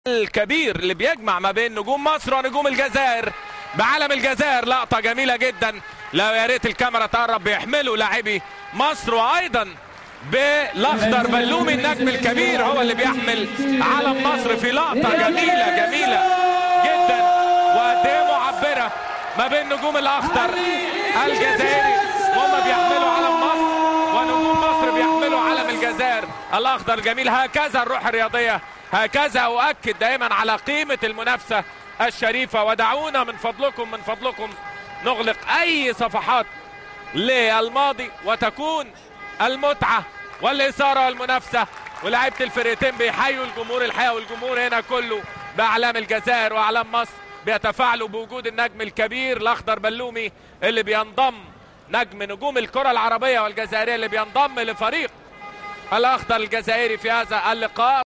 الكبير اللي بيجمع ما بين نجوم مصر ونجوم الجزائر بعلم الجزائر لقطة جميلة جدا لا يا ريت الكاميرا تقرب بيحملوا لاعبي مصر وايضا بالاخضر بلومي النجم الكبير هو اللي بيحمل علم مصر في لقطة جميلة جميلة جدا وقد ايه معبرة ما بين نجوم الاخضر الجزائري وهم بيحملوا علم مصر ونجوم مصر بيحملوا علم الجزائر الاخضر الجميل هكذا الروح الرياضيه هكذا اؤكد دائما على قيمه المنافسه الشريفه ودعونا من فضلكم من فضلكم نغلق اي صفحات للماضي وتكون المتعه والاثاره والمنافسه ولاعيبه الفرقتين بيحيوا الجمهور الحقيقه والجمهور هنا كله باعلام الجزائر واعلام مصر بيتفاعلوا بوجود النجم الكبير الاخضر بلومي اللي بينضم نجم نجوم الكرة العربية والجزائرية اللي بينضم لفريق الأخضر الجزائري في هذا اللقاء